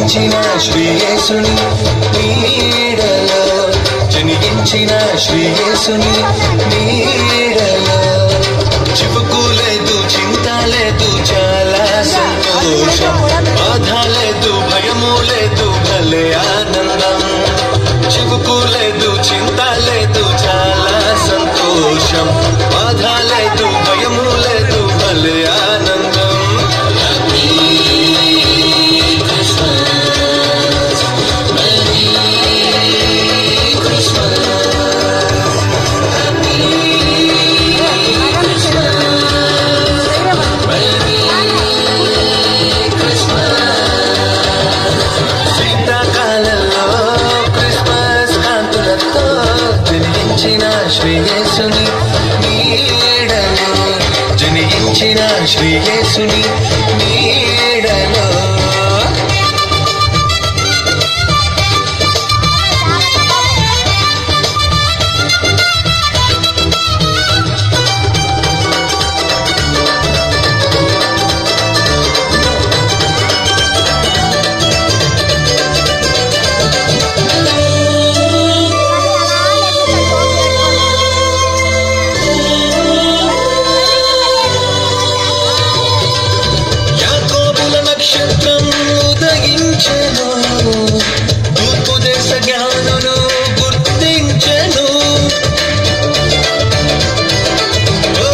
జనించిన శ్రీయేసుని నీడలో జనించిన శ్రీయేసుని నీడలో చివుకు లేదు చింత లేదు చాలా సంతోషం బాధ లేదు భయము లేదు భలే ఆనందం చివుకు లేదు చింత లేదు చాలా సంతోషం బాధ లేదు భయము లేదు భలే ఆనందం శీతాకాలంలో క్రిస్మస్ కాంతులతో జనించిన శ్రీయేసుని నీడలో జనించిన శ్రీయేసుని నీడలో యాకోబుల నక్షత్రం ఉదయించెను తూర్పు దేశ జ్ఞానును గుర్తించెను ఓ,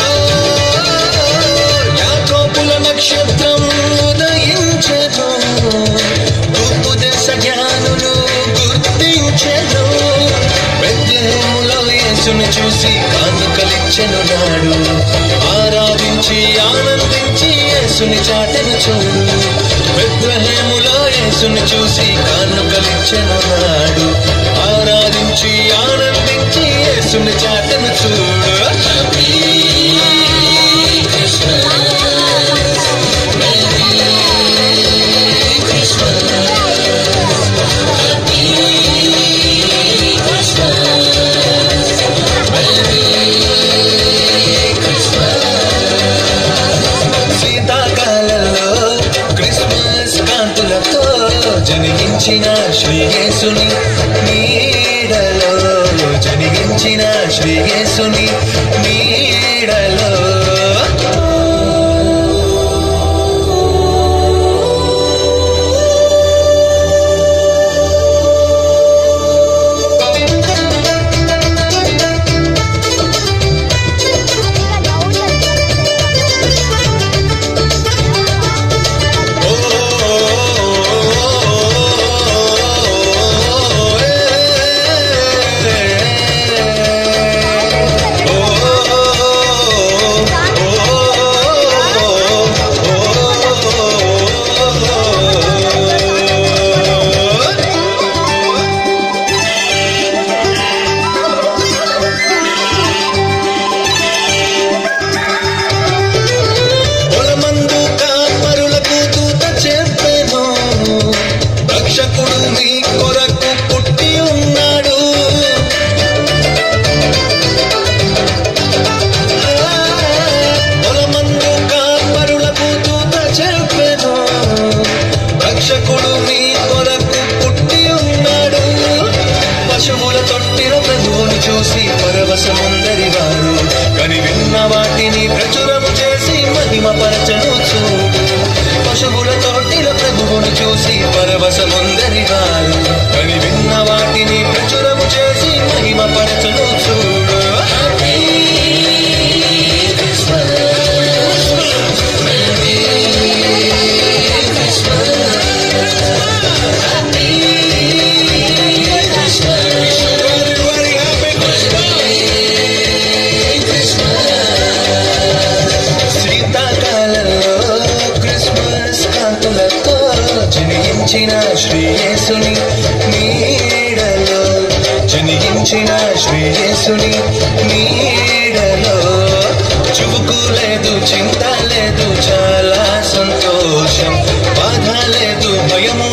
యాకోబుల నక్షత్రం ఉదయించెను తూర్పు దేశ జ్ఞానును గుర్తించెను బెత్లెహేములో యేసును చూసి కానుకలిచ్చెను నాడు ఆరాధించి ఆనందించి యేసుని చాటను చూడు బెత్లెహేములో యేసుని చూసి కానుకలిచ్చెను నాడు ఆరాధించి ఆనందించి యేసుని చాటను చూడు శీతాకాలంలో క్రిస్మస్ కాంతులతో జనించిన శ్రీయేసుని నీడలో జనించిన శ్రీయేసుని నీడలో పొలమందు కాపరులకు దూత చెప్పెను రక్షకుడు మీ కొరకు పుట్టి ఉన్నాడు ఆ, పొలమందు కాపరులకు దూత చెప్పెను రక్షకుడు మీ కొరకు పుట్టి ఉన్నాడు పశువుల తొట్టిన ప్రభువుని చూసి పరవశముందరి వారు కని విన్న వాటిని ప్రచురము చేసి మహిమ పరచను చూడు పశువుల తొట్టిన ప్రభువుని చూసి పరవశముందరి వారు కని విన్న వాటిని ప్రచురము చేసి మహిమ పరచను చూడు శీతాకాలంలో క్రిస్మస్ కాంతులతో జనించిన శ్రీయేసుని నీడలో జనించిన శ్రీయేసుని నీడలో చువుకు లేదు చింత లేదు చాలా సంతోషం బాధ లేదు భయము